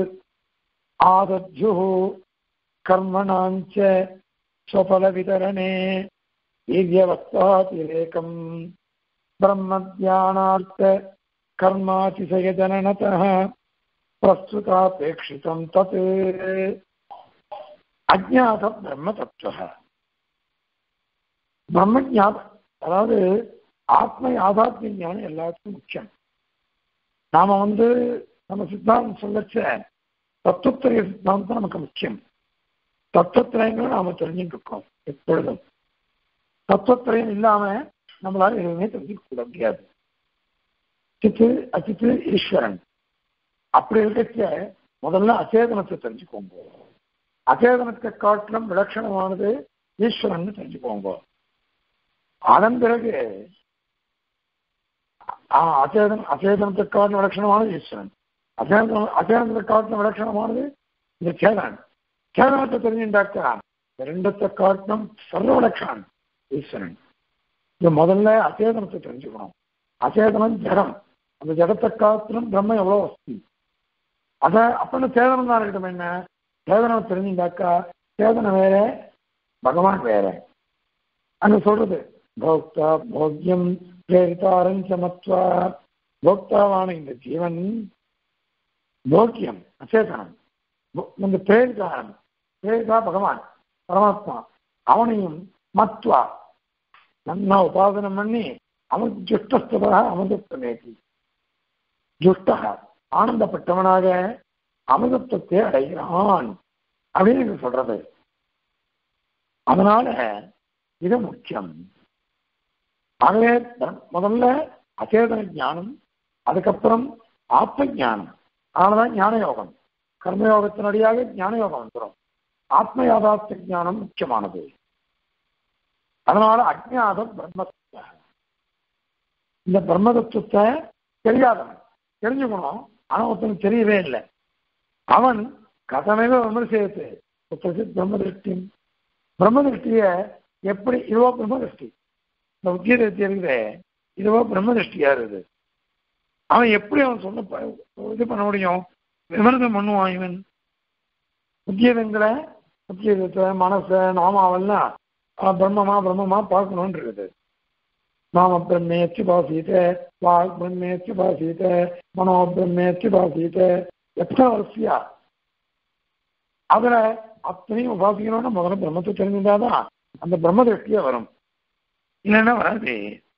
ஆதத்யுः कर्मणाञ्च स्वफलवितरणे வீரியவஸ்தாதிரேகம் பிரம்மத்யானார்த்த கர்மாதிசயஜனனதः பிரஸ்துதாபேட்சிதம் தத் அஜாத பிரம்ம தத்துவ பிரம்ம ஞாபகம் அதாவது ஆத்ம யாதாத்மிய ஞானம் எல்லாத்துக்கும் முக்கியம் நாம வந்து நம்ம சித்தாந்தம் சொல்லச்ச தத்துவத்திரைய சித்தாந்தம் நமக்கு முக்கியம் தத்துவத்திரயங்களை நாம தெரிஞ்சுட்டு இருக்கோம் எப்பொழுதும் தத்துவத்திரயம் இல்லாம நம்மளால எதுவுமே தெரிஞ்சுக்க கூட முடியாது சித்து அச்சித்து ஈஸ்வரன் அப்படி இருக்கச்ச முதல்ல அச்சேதனத்தை தெரிஞ்சுக்கோங்க அச்சேதனத்தை காட்டிலும் விலட்சணமானது ஈஸ்வரன் தெரிஞ்சுக்கோங்க அதன் பிறகு அச்சேதன் அச்சேதனத்தை காட்டின விலட்சணமானது ஈஸ்வரன் அச்சேதனம் அச்சேதனத்தை காட்டின விலட்சணமானது இந்த சேதனன் சேதனத்தை தெரிஞ்சுட்டாக்கா ரெண்டத்தை காட்டினம் சர்வ விலட்சணன் ஈஸ்வரன் இது முதல்ல அச்சேதனத்தை தெரிஞ்சுக்கணும் அச்சேதனம் ஜடம் அந்த ஜடத்தை காத்திலும் பிரம்ம எவ்வளவு வசதி அத அப்ப சேதனம் தான் இருக்கட்டும் என்ன சேதனம் தெரிஞ்சுட்டாக்கா சேதனம் வேற பகவான் வேற அங்க சொல்றது போக்தா போக்கியம் பிரேரிதாரன் சமத்வா போக்தாவான இந்த ஜீவன் போக்கியம் அச்சேதனம் இந்த பிரேரிதாரன் பிரேரிதா பகவான் பரமாத்மா அவனையும் மத்வா நன்னா உபாசனம் பண்ணி அவன் ஜுஷ்டஸ்ததாக அமிர்தமேதி ஜுஷ்டக ஆனந்தப்பட்டவனாக அமிர்தத்தை அடைகிறான் அப்படின்னு சொல்றது அதனால இது முக்கியம் ஆகவே முதல்ல அச்சேதன ஞானம் அதுக்கப்புறம் ஆத்ம ஞானம் அதனாலதான் ஞான யோகம் கர்மயோகத்தினடியாக ஞான யோகம் வந்துடும் ஆத்ம யாதார்த்த ஞானம் முக்கியமானது அதனால அஜ்ஞாத பிரம்மத்துவ இந்த பிரம்ம தத்துவத்தை தெரியாதவன் தெரிஞ்சுக்கணும் ஆனா ஒருத்தனுக்கு தெரியவே இல்லை அவன் கதமைவ விமர்சித்து புத்தகத்தில் பிரம்ம திருஷ்டி பிரம்ம திருஷ்டிய எப்படி இதுவோ பிரம்ம திருஷ்டி இந்த உத்தியோக இருக்குது இதுவோ பிரம்ம திருஷ்டியா இருக்குது அவன் எப்படி அவன் சொன்ன இது பண்ண முடியும் விமர்சனம் பண்ணுவான் இவன் உத்தியோகங்களை உத்தியோகத்தை மனச நாமாவெல்லாம் பிரம்மமா பிரம்மமா பார்க்கணும்னு இருக்குது நாம பிரம்மேச்சு பாசீத வாக் பிரம்மேச்சு பாசீத மனோ பிரம்மேச்சு பாசீத எத்தனை வரிசையா அதுல அத்தனையும் உபாசிக்கணும்னா முதல்ல பிரம்மத்தை தெரிஞ்சிருந்தாதான் அந்த பிரம்ம திருஷ்டியே வரும் இல்லைன்னா வராது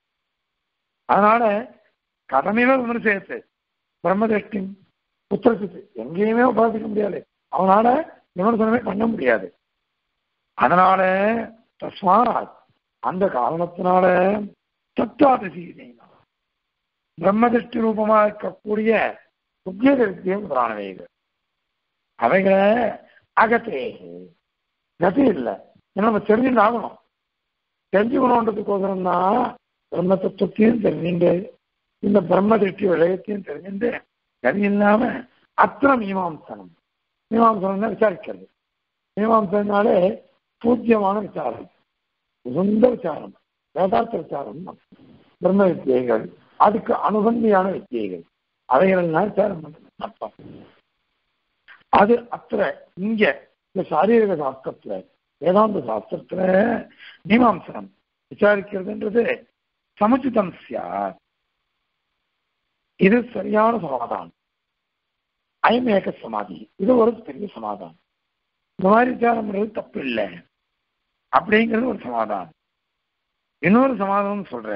அதனால கடமையில விமர்சேத்து பிரம்ம திருஷ்டி புத்திரத்து எங்கேயுமே உபாசிக்க முடியாது அவனால விமர்சனமே பண்ண முடியாது அதனால தஸ்மாத் அந்த காரணத்தினால தத்துவாதிசீனா பிரம்மதிஷ்டி ரூபமா இருக்கக்கூடிய உத்தியோகத்தியம் முதலானவைகள் அவைகளை அகத்தே கதி இல்லை ஏன்னா நம்ம தெரிஞ்சுட்டு ஆகணும் தெரிஞ்சுக்கணுன்றதுக்கோசரம் தான் பிரம்ம தத்துவத்தையும் தெரிஞ்சுண்டு இந்த பிரம்ம திருஷ்டி விளையத்தையும் தெரிஞ்சுட்டு கதி இல்லாம அத்தனை மீமாம்சனம் மீமாம்சனம் தான் விசாரிக்கிறது மீமாம்சனாலே பூஜ்யமான விசாரம் உகந்த விசாரம் வேதார்த்த விசாரம் பிரம்ம வித்தியைகள் அதுக்கு அனுபந்தியான வித்தியைகள் அவைகளெல்லாம் விசாரம் பண்ணணும் அது அத்த இங்க இந்த சாரீரக சாஸ்திரத்துல வேதாந்த சாஸ்திரத்துல மீமாம்சனம் விசாரிக்கிறதுன்றது சமுச்சிதம் சார் இது சரியான சமாதானம் ஐமேக சமாதி இது ஒரு பெரிய சமாதானம் இந்த மாதிரி விசாரம் பண்றது தப்பு இல்லை அப்படிங்கிறது ஒரு சமாதானம் இன்னொரு சமாதானம் சொல்ற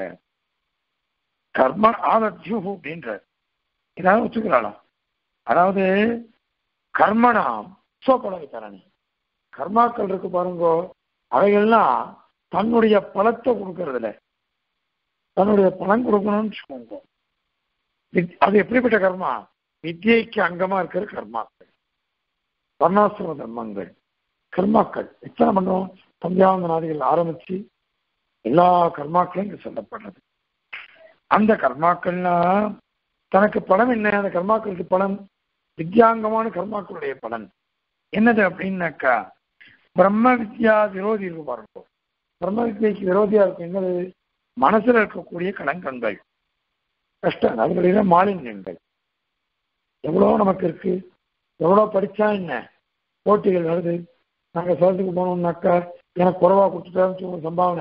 கர்ம ஆதத்யு அப்படின்ற இதாவது வச்சுக்கிறாளாம் அதாவது கர்மனாம் சோப்பட விசாரணை கர்மாக்கள் இருக்கு பாருங்கோ அவைகள்லாம் தன்னுடைய பலத்தை கொடுக்கறதுல தன்னுடைய பலன் கொடுக்கணும்னு வச்சுக்கோங்க அது எப்படிப்பட்ட கர்மா வித்யைக்கு அங்கமா இருக்கிற கர்மாக்கள் வர்ணாசிரம தர்மங்கள் கர்மாக்கள் எத்தனை பண்ணுவோம் சந்தியாவந்தனாதிகள் ஆரம்பிச்சு எல்லா கர்மாக்களும் இங்க சொல்லப்படுறது அந்த கர்மாக்கள்லாம் தனக்கு பலன் என்ன அந்த கர்மாக்களுக்கு பலன் வித்யாங்கமான கர்மாக்களுடைய பலன் என்னது அப்படின்னாக்கா பிரம்ம வித்யா விரோதி இருக்கு பாருங்க பிரம்ம வித்யைக்கு விரோதியா இருக்கும் என்னது மனசுல இருக்கக்கூடிய கலங்கங்கள் கஷ்டம் அதுகளில மாலின்யங்கள் எவ்வளோ நமக்கு இருக்கு எவ்வளோ படிச்சா என்ன போட்டிகள் வருது நாங்கள் சோதத்துக்கு போனோம்னாக்கா எனக்கு குறைவா கொடுத்துட்டான்னு சம்பாவனை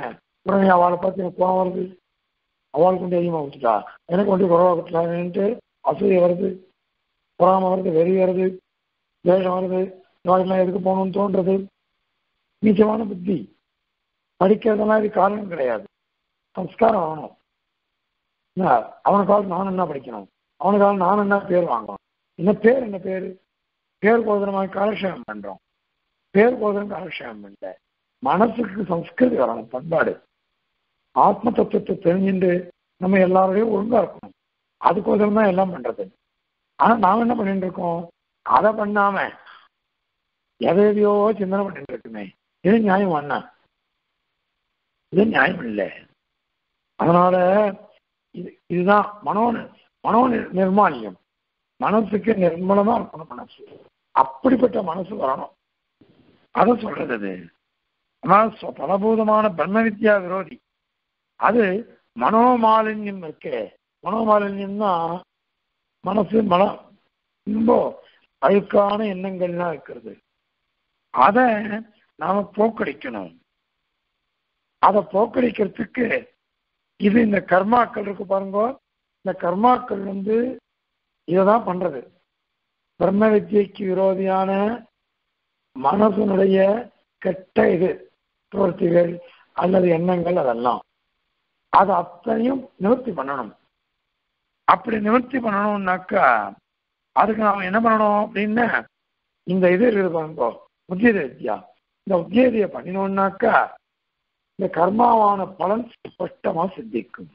உடனே அவளை பார்த்து எனக்கு கோவம் வருது அவளுக்கு கொண்டு அதிகமாக ஊற்றுட்டா எனக்கு கொண்டு குறவா ஊற்றலான்ட்டு அசூய வருது பொறாம வருது வெறி வருது வேஷம் வருது இவாளுக்கெல்லாம் எதுக்கு போகணும்னு தோன்றது நீச்சமான புத்தி படிக்கிறதெல்லாம் இது காரணம் கிடையாது சம்ஸ்காரம் ஆகணும் என்ன அவனுக்காக நான் என்ன படிக்கணும் அவனுக்காக நான் என்ன பேர் வாங்கணும் என்ன பேர் என்ன பேர் பேர் கோதரமாக காலக்ஷேபம் பண்றோம் பேர் கோதரம் காலக்ஷேபம் பண்ணல மனசுக்கு சம்ஸ்கிருதி வரணும் பண்பாடு ஆத்ம தத்துவத்தை தெரிஞ்சுட்டு நம்ம எல்லாரோடையும் ஒழுங்கா இருக்கணும் அதுக்கோசரம் தான் எல்லாம் பண்றது ஆனா நாம என்ன பண்ணிட்டு இருக்கோம் அதை பண்ணாம எதையோ சிந்தனை பண்ணிட்டு இருக்குமே இது நியாயம் அண்ணா இது நியாயம் இல்லை அதனால இது இதுதான் மனோ மனோ நிர்- நிர்மாலியம் மனசுக்கு நிர்மலமா இருக்கணும் மனசு அப்படிப்பட்ட மனசு வரணும் அதை சொல்றது அது ஆனால் சொ- பலபூதமான பிரம்ம வித்யா விரோதி அது மனோமாலின்யம் இருக்கே மனோமாலின்யம்னா மனசு மனம் ரொம்ப அழுக்கான எண்ணங்கள்லாம் இருக்கிறது அதை நாம போக்கடிக்கணும் அதை போக்கடிக்கிறதுக்கு இது இந்த கர்மாக்கள் இருக்கு பாருங்க இந்த கர்மாக்கள் வந்து இதைதான் பண்றது பிரம்ம வித்யைக்கு விரோதியான மனசனுடைய கெட்ட இது பிரவர்த்திகள் அல்லது எண்ணங்கள் அதெல்லாம் அது அத்தனையும் நிவர்த்தி பண்ணணும் அப்படி நிவர்த்தி பண்ணணும்னாக்கா அதுக்கு நாம என்ன பண்ணணும் அப்படின்னா இந்த இது இருக்குது பாருங்க உத்தியத வித்யா இந்த உத்தியதையை பண்ணினோம்னாக்கா இந்த கர்மாவான பலன் ஸ்பஷ்டமா சித்திக்கும்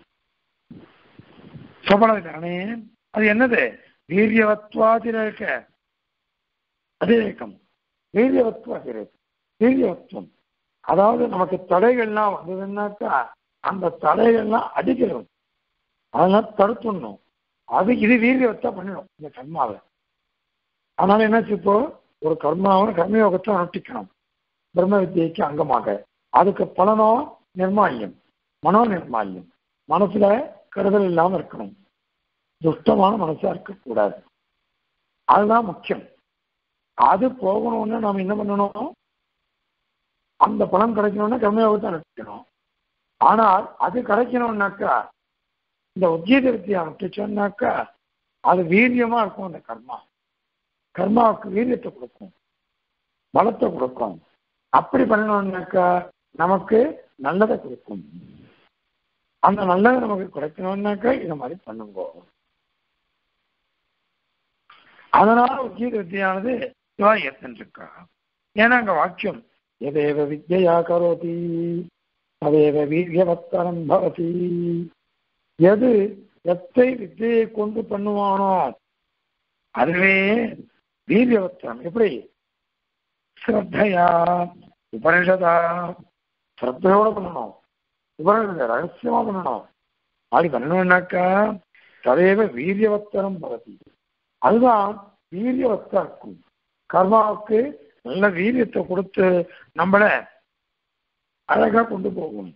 சொபலதானே அது என்னது வீரியவத்வாதிரேக அதிரேகம் வீரியவத்வாதிரேகம் வீரியவத்துவம் அதாவது நமக்கு தடைகள்லாம் வந்ததுன்னாக்கா அந்த தடைகள்லாம் அடிக்கணும் அதெல்லாம் தடுத்துடணும் அது இது வீரியவத்தா பண்ணிடும் இந்த கர்மாவை அதனால என்னாச்சு இப்போ ஒரு கர்மாவை கர்மயோகத்தை அனுஷ்டிக்கணும் பிரம்ம வித்தியைக்கு அங்கமாக அதுக்கு பலனோ நிர்மால்யம் மனோ நிர்மால்யம் மனசுல கருதல் இல்லாம இருக்கணும் துஷ்டமான மனசா இருக்கக்கூடாது அதுதான் முக்கியம் அது போகணும்னு நாம என்ன பண்ணணும் அந்த பலன் கிடைக்கணும்னா கர்மயோகத்தை அனுஷ்டிக்கணும் ஆனால் அது கிடைக்கணும்னாக்கா இந்த உத்தியோக வித்தியை அனுஷ்டிச்சோம்னாக்கா அது வீரியமா இருக்கும் அந்த கர்மா கர்மாவுக்கு வீரியத்தை கொடுக்கும் பலத்தை கொடுக்கும் அப்படி பண்ணணும்னாக்கா நமக்கு நல்லதை கொடுக்கும் அந்த நல்லதை நமக்கு கிடைக்கணும்னாக்கா இதை மாதிரி பண்ணுங்க அதனால உத்தியோக வித்தியானது சிவா ஏத்தன்றிருக்கா ஏன்னா அங்க வாக்கியம் எதேவ வித்யா கரோதி அதேவ வீரியவத்தரம் பவதி எது எத்தை வித்தியை கொண்டு பண்ணுவானோ அதுவே வீரியவத்தரம் எப்படி ஸ்ரத்தையா உபனிஷதா ஸ்ரத்தையோட பண்ணணும் உபனிஷத ரகசியமா பண்ணணும் அப்படி பண்ணணும்னாக்கா ததேவ வீரியவத்தரம் பவதி அதுதான் வீரியவத்தா இருக்கும் கர்மாவுக்கு நல்ல வீரியத்தை கொடுத்து நம்மள அழகா கொண்டு போகும்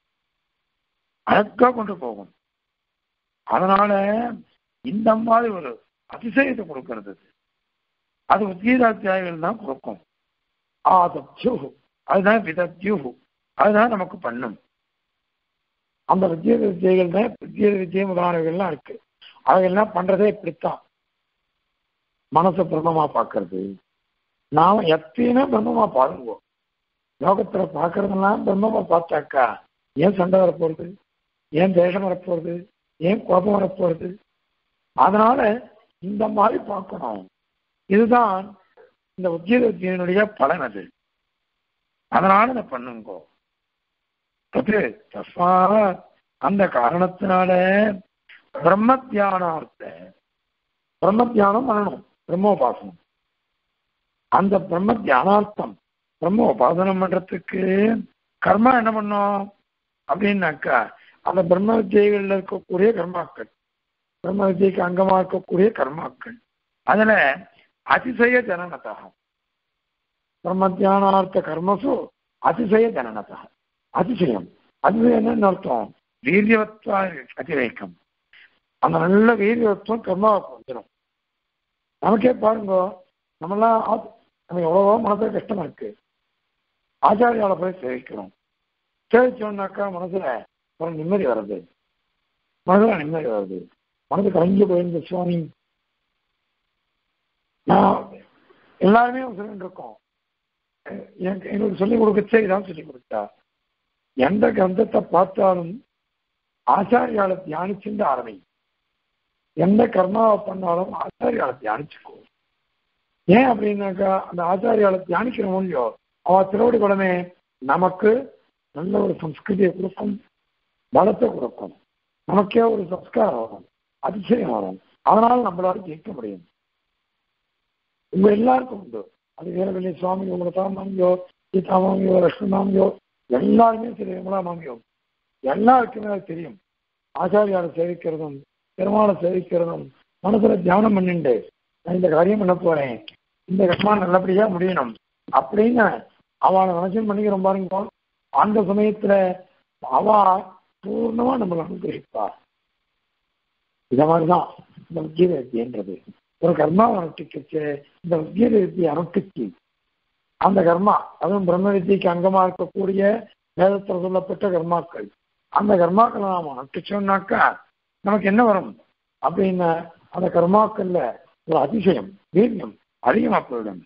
அழகா கொண்டு போகும் அதனால இந்த மாதிரி ஒரு அதிசயத்தை கொடுக்கிறது அது உத்கீதாத்தியாயங்கள் தான் கொடுக்கும் ஆதத்யூஹு அதுதான் விதத்யூஹு அதுதான் நமக்கு பண்ணும் அந்த வித்திய வித்தியைகள் தான் வித்திய வித்திய முதலானவைகள்லாம் இருக்கு அவைகள்லாம் பண்றதே இப்படித்தான் மனசை பிரம்மமா பார்க்கறது நாம எத்தனையுமே பிரம்மமா பாருங்க லோகத்துல பார்க்கறதெல்லாம் பிரம்மமா பார்த்தாக்கா ஏன் சண்டை வரப்போறது ஏன் தேசம் வரப்போறது ஏன் கோபம் வரப்போறது அதனால இந்த மாதிரி பார்க்கணும் இதுதான் இந்த உத்தியோகத்தினுடைய பலன் அது அதனால இதை பண்ணுங்க அது தஸ்மா அந்த காரணத்தினால பிரம்ம தியானார்த்த பிரம்ம தியானம் பண்ணணும் பிரம்மோபாசனம் அந்த பிரம்ம தியானார்த்தம் பிரம்ம உபாசனம் பண்றதுக்கு கர்மா என்ன பண்ணும் அப்படின்னாக்கா அந்த பிரம்ம வித்தியைகள்ல இருக்கக்கூடிய கர்மாக்கள் பிரம்ம வித்தியைக்கு அங்கமா இருக்கக்கூடிய கர்மாக்கள் அதுல அதிசய ஜனனதா பிரம்ம தியானார்த்த கர்மசு அதிசய ஜனனதா அதிசயம் அதிசயம் என்னன்னு அர்த்தம் வீரியவத்வா அதிரேக்கம் அந்த நல்ல வீரியவத்துவம் கர்மாவுக்கு வந்துடும் நமக்கே பாருங்க நம்மளாம் ஆத்- நமக்கு எவ்வளவோ மனசுல கஷ்டமா இருக்கு ஆச்சாரியால போய் சேவிக்கிறோம் சேவிச்சோம்னாக்கா மனசுல ஒரு நிம்மதி வருது மனசுல நிம்மதி வருது மனது கலைஞ்சு போயிருந்த சுவாமி நான் எல்லாருமே சொல்லிட்டு இருக்கோம் எனக்கு எங்களுக்கு சொல்லிக் கொடுக்கச்சே இதான் சொல்லிக் கொடுத்தா எந்த கிரந்தத்தை பார்த்தாலும் ஆச்சாரியால தியானிச்சுட்டு ஆரம்பி எந்த கர்மாவை பண்ணாலும் ஆச்சாரியால தியானிச்சுக்கோ ஏன் அப்படின்னாக்கா அந்த ஆச்சாரியால தியானிக்கிற மொழியோ அவ திருவடி குடமே நமக்கு நல்ல ஒரு சம்ஸ்கிருதியை கொடுக்கும் பலத்தை கொடுக்கும் நமக்கே ஒரு சம்ஸ்காரம் வரும் அதிசயம் வரும் அதனால நம்மளால ஜெயிக்க முடியும் உங்க எல்லாருக்கும் உண்டு அது வீரவெளி சுவாமி உங்களை தாமாமியோ கீதா மாமியோ லட்சுமி மாமியோ எல்லாருமே சரி விமலா மாமியோ எல்லாருக்குமே அது தெரியும் ஆச்சாரியாரை சேவிக்கிறதும் பெருமாளை சேவிக்கிறதும் மனசுல தியானம் பண்ணிண்டு நான் இந்த காரியம் பண்ண போறேன் இந்த கர்மா நல்லபடியா முடியணும் அப்படின்னு அவளை நினைச்சு பண்ணிக்கிறோம் பாருங்க அந்த சமயத்துல அவ பூர்ணமா நம்மளை அனுகிரகிப்பா இத மாதிரிதான் இந்த உத்தியோக வித்தியன்றது ஒரு கர்மாவை அனுஷ்டிக்கிச்சு இந்த உத்தியோக வித்தியை அனுஷ்டிச்சு அந்த கர்மா அதுவும் பிரம்ம வித்தியக்கு அங்கமா இருக்கக்கூடிய வேதத்தில் சொல்லப்பட்ட கர்மாக்கள் அந்த கர்மாக்களை நாம் அனுஷ்டிச்சோம்னாக்கா நமக்கு என்ன வரும் அப்படின்னு அந்த கர்மாக்கள்ல ஒரு அதிசயம் வீரியம் அதிகமா போயிடும்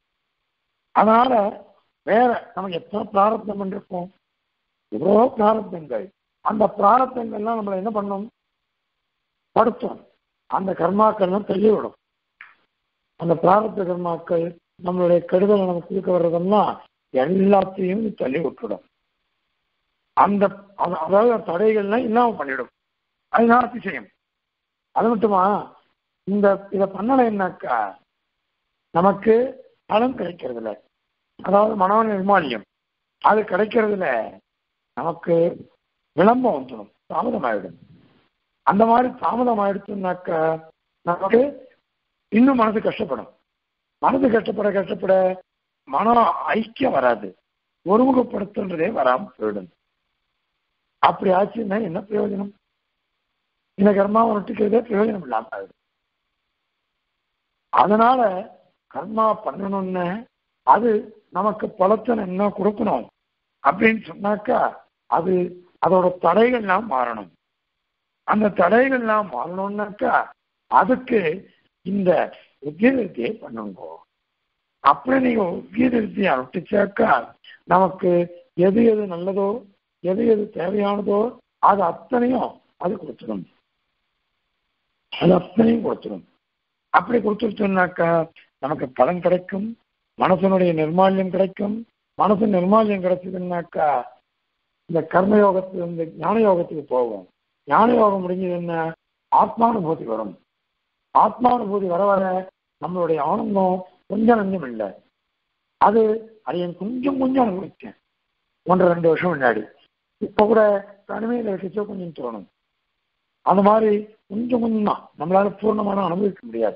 அதனால வேற நமக்கு எத்தனை பிராரத்தம் பண்ணிருக்கோம் எவ்வளோ பிராரத்தங்கள் அந்த பிராரத்தங்கள்லாம் நம்மளை என்ன பண்ணும் படுத்தும் அந்த கர்மாக்கள்லாம் தள்ளி விடும் அந்த பிராரத்த கர்மாக்கள் நம்மளுடைய கெடுதலை நமக்கு கொடுக்க வர்றதெல்லாம் எல்லாத்தையும் தள்ளி விட்டுடும் அந்த அதாவது தடைகள்லாம் இல்லாம பண்ணிடும் அதுதான் அதிசயம் அது மட்டுமா இந்த இதை பண்ணலைன்னாக்கா நமக்கு பலன் கிடைக்கிறதுல அதாவது மனோ நிர்மாலியம் அது கிடைக்கிறதுல நமக்கு விளம்பம் வந்துடும் தாமதம் ஆயிடும் அந்த மாதிரி தாமதம் ஆயிடுச்சுனாக்கா நமக்கு இன்னும் மனசு கஷ்டப்படும் மனசு கஷ்டப்பட கஷ்டப்பட மன ஐக்கியம் வராது ஒருமுகப்படுத்துன்றதே வராம போயிடும் அப்படி ஆச்சுன்னா என்ன பிரயோஜனம் இந்த கர்மாவை நட்டுக்கிறதே பிரயோஜனம் இல்லாம ஆயிடும் அதனால கர்மா பண்ணணும்னு அது நமக்கு பலத்தை என்ன கொடுக்கணும் அப்படின்னு சொன்னாக்கா அது அதோட தடைகள்லாம் மாறணும் அந்த தடைகள்லாம் மாறணும்னாக்கா அதுக்கு இந்த உத்தியோகத்தையே பண்ணுங்க அப்படி நீங்க உத்தியோகத்தை அனுப்பிச்சாக்கா நமக்கு எது எது நல்லதோ எது எது தேவையானதோ அது அத்தனையும் அது கொடுத்துடும் அது அத்தனையும் கொடுத்துடும் அப்படி கொடுத்துருச்சோம்னாக்கா நமக்கு பலன் கிடைக்கும் மனசனுடைய நிர்மால்யம் கிடைக்கும் மனசு நிர்மால்யம் கிடைச்சதுன்னாக்கா இந்த கர்மயோகத்துல இருந்து ஞான யோகத்துக்கு போவோம் ஞான யோகம் முடிஞ்சது என்ன ஆத்மானுபூதி வரும் ஆத்மானுபூதி வர வர நம்மளுடைய ஆனந்தம் கொஞ்சம் நஞ்சம் இல்லை அது அது என் கொஞ்சம் கொஞ்சம் அனுபவிச்சேன் ஒன்றரை ரெண்டு வருஷம் முன்னாடி இப்போ கூட தனிமையில் வச்சோ கொஞ்சம் தோணும் அந்த மாதிரி கொஞ்சம் கொஞ்சம் தான் நம்மளால பூர்ணமான அனுபவிக்க முடியாது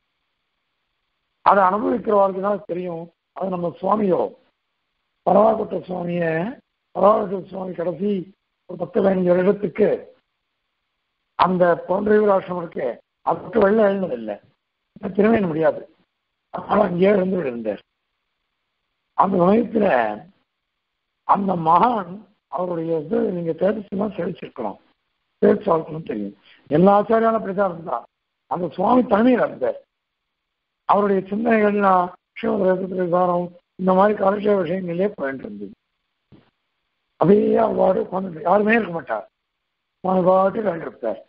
அதை அனுபவிக்கிறவர்களுக்கு தான் தெரியும் அது நம்ம சுவாமியோ பரவாக்குட்ட சுவாமிய பரவாக்குட்ட சுவாமி கடைசி ஒரு பத்து பதினஞ்சு வருடத்துக்கு அந்த பவுண்டரிவர் ஆசிரமம் இருக்கு அதை விட்டு வெளில எழுந்ததில்லை திரும்ப முடியாது அதனால அங்கேயே இருந்து இருந்தார் அந்த சமயத்துல அந்த மகான் அவருடைய இது நீங்க தேர்ச்சிலாம் செழிச்சிருக்கலாம் தேர்ச்சாளுக்கணும் தெரியும் எல்லா ஆச்சாரியாலும் அப்படிதான் இருந்தா அந்த சுவாமி தனிமையில் இருந்தார் அவருடைய சிந்தனைகள்லாம் சிவரேசத்துக்கு விசாரம் இந்த மாதிரி காலட்சேப விஷயங்களே போயிட்டு இருந்தது அப்படியே அவ்வாறு உட்காந்து யாருமே இருக்க மாட்டார் அவன் பாட்டு இருப்பார்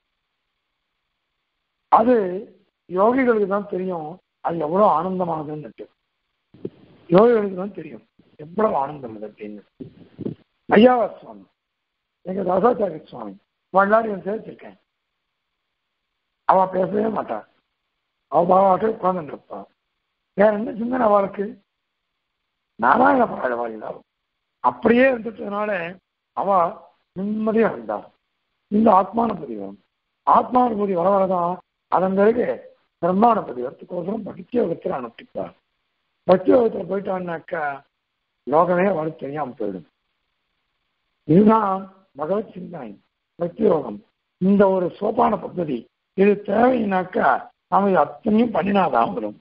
அது யோகிகளுக்கு தான் தெரியும் அது எவ்வளவு ஆனந்தமானதுன்னு யோகிகளுக்கு தான் தெரியும் எவ்வளவு ஆனந்தம் அது அப்படின்னு ஐயாவா சுவாமி எங்க தாசாச்சாரிய சுவாமி எல்லாரும் சேர்த்திருக்கேன் அவ பேசவே மாட்டான் அவ பாவாட்டு உட்கார்ந்து இருப்பான் வேற என்ன சிந்தனை அவளுக்கு நாராயண பாடவாளிதா அப்படியே இருந்துட்டதுனால அவ நிம்மதியா இருந்தா இந்த ஆத்மானுபதி வரும் ஆத்மானுபதி வர வரதான் அதன் பிறகு பிரம்மானுபதி வரத்துக்கோசரம் பக்தி யோகத்தில் அனுப்பிப்பார் பக்தி யோகத்தில் போயிட்டான்னாக்கா லோகமே அவளுக்கு தெரியாம போயிடும் இதுதான் பகவத் சிந்தனை பக்தி யோகம் இந்த ஒரு சோபான பദ്ധதி இது தேவைன்னாக்கா நாம இது அத்தனையும் பண்ணினாதான் வரும்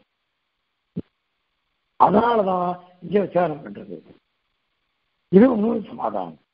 அதனாலதான் இங்க விசாரம் பண்றது இது இன்னொரு சமாதானம்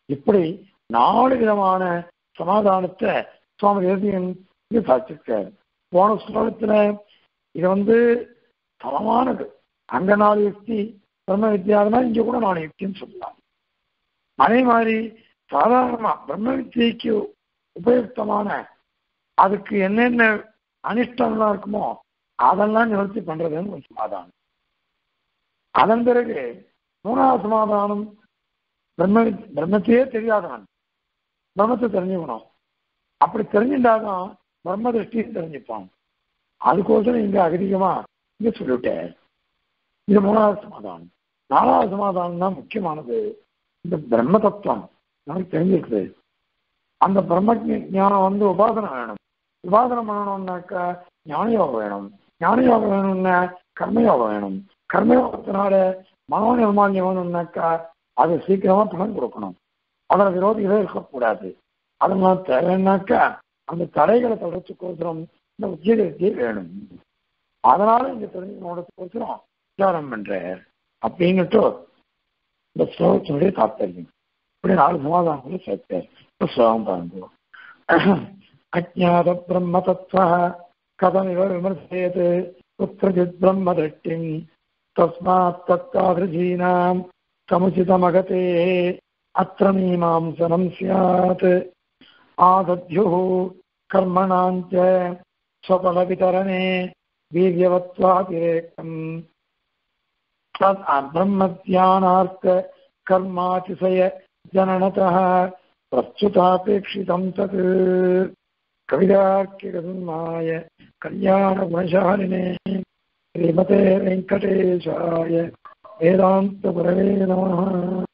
இப்படி நாலு விதமான சமாதானத்தை சுவாமி தேசியன் இங்க சாட்சிருக்கார் போன ஸ்லோகத்துல இது வந்து சமமானது அங்க நாலு யுக்தி பிரம்ம வித்யாதுனா இங்க கூட நாலு யுக்தின்னு சொல்லலாம் அதே மாதிரி சாதாரணமா பிரம்ம வித்தியைக்கு உபயுக்தமான அதுக்கு என்னென்ன அனிஷ்டம்லாம் இருக்குமோ அதெல்லாம் நிவர்த்தி பண்றதுன்னு ஒரு சமாதானம் அதன் பிறகு மூணாவது சமாதானம் பிரம்ம பிரம்மத்தையே தெரியாதவன் பிரம்மத்தை தெரிஞ்சுக்கணும் அப்படி தெரிஞ்சுட்டாதான் பிரம்ம திருஷ்டியும் தெரிஞ்சுப்பான் அதுக்கோசரம் இங்க அதிகமா இங்க சொல்லிவிட்டேன் இது மூணாவது சமாதானம் நாலாவது சமாதானம் தான் முக்கியமானது இந்த பிரம்ம தத்துவம் நமக்கு தெரிஞ்சிருக்குது அந்த பிரம்ம ஞானம் வந்து உபாசனை வேணும் உபாசனை பண்ணணும்னாக்கா ஞானயோகம் வேணும் ஞானயோகம் வேணும்னா கர்மயோகம் வேணும் கர்மயோகத்தினால மனோ நிர்மால்யம் வேணும்னாக்கா அது சீக்கிரமா பலன் கொடுக்கணும் அதோட விரோதிகளே இருக்கக்கூடாது அதெல்லாம் தேவைன்னாக்கா அந்த தடைகளை தொடர்ச்சிக்கோசரம் இந்த உத்தியோகத்தையே வேணும் அதனால இங்க தெரிஞ்சுக்கணுன்றதுக்கோசரம் விசாரம் பண்ற அப்படின்னுட்டு இந்த ஸ்லோகத்தினுடைய தாத்பரியம் இப்படி நாலு சமாதானங்களும் சேர்த்தார் இப்ப ஸ்லோகம் பாருங்க அஜாத பிரம்ம தத்துவ கதமிவ விமர்சேத் குத்திரஜித் பிரம்ம திருஷ்டிம் தஸ்மாத் தத்தாதிருஜீனாம் சமுச்சிதமகதே அத்திர மீமாம்சனம் ஸ்யாத் ஆதத்யுः कर्मणाञ्च स्वफलवितरणे वीर्यवत्वातिरेकम् तद् ब्रह्मज्ञानार्थ कर्मातिशय जननतः प्रस्तुतापेक्षितं तत् कविदाख्यगन्माय कल्याणगुणशालिने श्रीमते वेङ्कटेशाय वेदान्तगुरवे नमः